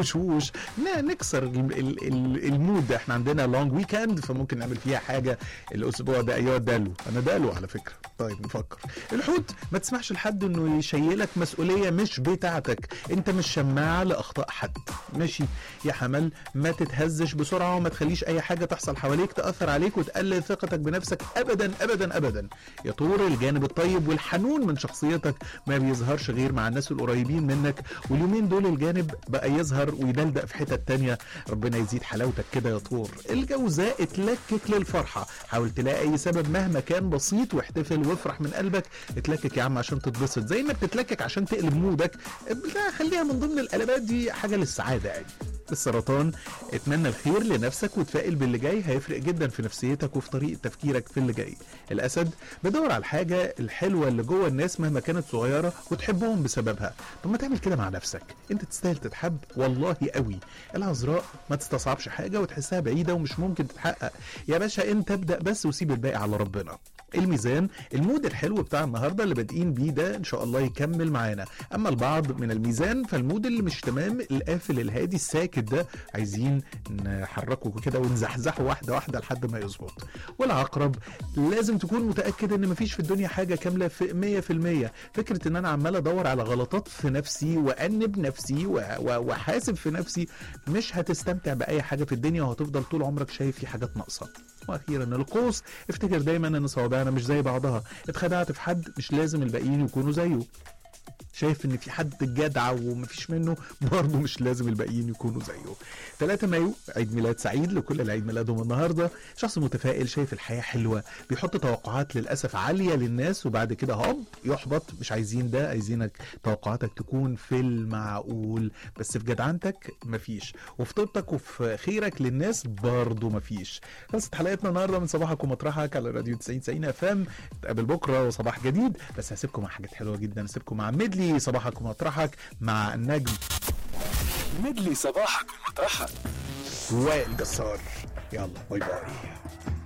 وشوش ن- نكسر ال- ال- ال- المود ده احنا عندنا لونج ويكند فممكن نعمل فيها حاجه الاسبوع ده ايوه دالو انا دالو على فكره طيب نفكر الحوت ما تسمحش لحد انه يشيلك مسؤوليه مش بتاعتك انت مش شماعه لاخطاء حد ماشي يا حمل ما تتهزش بسرعه وما تخليش اي حاجه تحصل حواليك تاثر عليك وتقلل ثقتك بنفسك ابدا ابدا ابدا يا طور الجانب الطيب والحنون من شخصيتك ما بيظهرش غير مع الناس القريبين منك واليومين دول الجانب بقى يظهر ويدلدق في حتت تانية ربنا يزيد حلاوتك كده يا طور الجوزاء اتلكك للفرحة حاول تلاقي اي سبب مهما كان بسيط واحتفل وافرح من قلبك اتلكك يا عم عشان تتبسط زي ما بتتلكك عشان تقلب مودك لا خليها من ضمن القلبات دي حاجة للسعادة يعني السرطان اتمنى الخير لنفسك وتفائل باللي جاي هيفرق جدا في نفسيتك وفي طريقه تفكيرك في اللي جاي الاسد بدور على الحاجه الحلوه اللي جوه الناس مهما كانت صغيره وتحبهم بسببها طب ما تعمل كده مع نفسك انت تستاهل تتحب والله قوي العذراء ما تستصعبش حاجه وتحسها بعيده ومش ممكن تتحقق يا باشا انت ابدا بس وسيب الباقي على ربنا الميزان المود الحلو بتاع النهارده اللي بادئين بيه ده ان شاء الله يكمل معانا اما البعض من الميزان فالمود اللي مش تمام القافل الهادي الساكت ده عايزين نحركه كده ونزحزحه واحده واحده لحد ما يظبط والعقرب لازم تكون متاكد ان مفيش في الدنيا حاجه كامله في 100% فكره ان انا عمال ادور على غلطات في نفسي وانب نفسي و- و- واحاسب في نفسي مش هتستمتع باي حاجه في الدنيا وهتفضل طول عمرك شايف في حاجات ناقصه واخيرا القوس افتكر دايما ان صوابعنا مش زي بعضها اتخدعت في حد مش لازم الباقيين يكونوا زيه شايف ان في حد جدع ومفيش منه برضه مش لازم الباقيين يكونوا زيه 3 مايو عيد ميلاد سعيد لكل اللي عيد ميلادهم النهارده شخص متفائل شايف الحياه حلوه بيحط توقعات للاسف عاليه للناس وبعد كده هوب يحبط مش عايزين ده عايزينك توقعاتك تكون في المعقول بس في جدعنتك مفيش وفي طيبتك وفي خيرك للناس برضه مفيش خلصت حلقتنا النهارده من صباحك ومطرحك على راديو 90 90 اف ام نتقابل بكره وصباح جديد بس هسيبكم مع حاجات حلوه جدا هسيبكم مع ميدلي صباحك ومطرحك مع النجم مدلي صباحك ومطرحك وائل جسار يلا باي باي